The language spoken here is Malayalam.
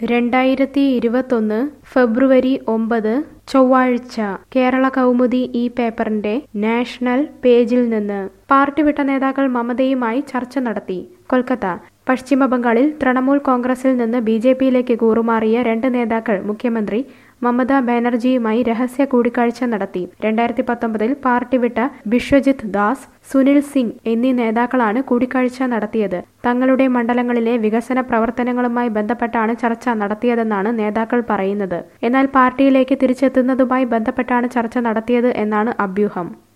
രണ്ടായിരത്തി ഇരുപത്തൊന്ന് ഫെബ്രുവരി ഒമ്പത് ചൊവ്വാഴ്ച കേരള കൗമുദി ഈ പേപ്പറിന്റെ നാഷണൽ പേജിൽ നിന്ന് പാർട്ടി വിട്ട നേതാക്കൾ മമതയുമായി ചർച്ച നടത്തി കൊൽക്കത്ത പശ്ചിമ ബംഗാളിൽ തൃണമൂൽ കോൺഗ്രസിൽ നിന്ന് ബി ജെ പിയിലേക്ക് കൂറുമാറിയ രണ്ട് നേതാക്കൾ മുഖ്യമന്ത്രി മമതാ ബാനർജിയുമായി രഹസ്യ കൂടിക്കാഴ്ച നടത്തി രണ്ടായിരത്തി പത്തൊമ്പതിൽ പാർട്ടി വിട്ട ബിശ്വജിത് ദാസ് സുനിൽ സിംഗ് എന്നീ നേതാക്കളാണ് കൂടിക്കാഴ്ച നടത്തിയത് തങ്ങളുടെ മണ്ഡലങ്ങളിലെ വികസന പ്രവർത്തനങ്ങളുമായി ബന്ധപ്പെട്ടാണ് ചർച്ച നടത്തിയതെന്നാണ് നേതാക്കൾ പറയുന്നത് എന്നാൽ പാർട്ടിയിലേക്ക് തിരിച്ചെത്തുന്നതുമായി ബന്ധപ്പെട്ടാണ് ചർച്ച നടത്തിയത് എന്നാണ് അഭ്യൂഹം